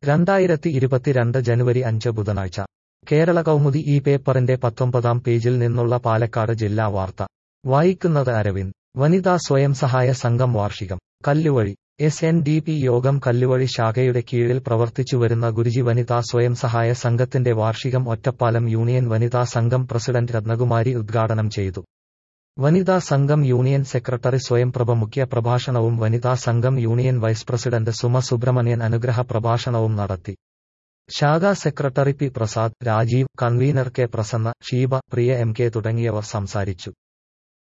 രണ്ടായിരത്തി ഇരുപത്തിരണ്ട് ജനുവരി അഞ്ച് ബുധനാഴ്ച കേരള കൗമുദി ഈ പേപ്പറിന്റെ പത്തൊമ്പതാം പേജിൽ നിന്നുള്ള പാലക്കാട് ജില്ലാ വാർത്ത വായിക്കുന്നത് അരവിന്ദ് വനിതാ സ്വയം സഹായ സംഘം വാർഷികം Kalluvazhi S N D P യോഗം കല്ലുവഴി ശാഖയുടെ കീഴിൽ പ്രവർത്തിച്ചുവരുന്ന ഗുരുജി വനിതാ സ്വയം സഹായ സംഘത്തിന്റെ വാർഷികം ഒറ്റപ്പാലം യൂണിയൻ വനിതാ സംഘം പ്രസിഡന്റ് രത്നകുമാരി ഉദ്ഘാടനം ചെയ്തു വനിതാ സംഘം യൂണിയൻ സെക്രട്ടറി സ്വയംപ്രഭ മുഖ്യ പ്രഭാഷണവും വനിതാ സംഘം union vice president Suma Subrahmanyan അനുഗ്രഹ പ്രഭാഷണവും നടത്തി ശാഖാ secretary P Prasad Rajeev convener K Prasanna Sheeba Priya M K തുടങ്ങിയവർ സംസാരിച്ചു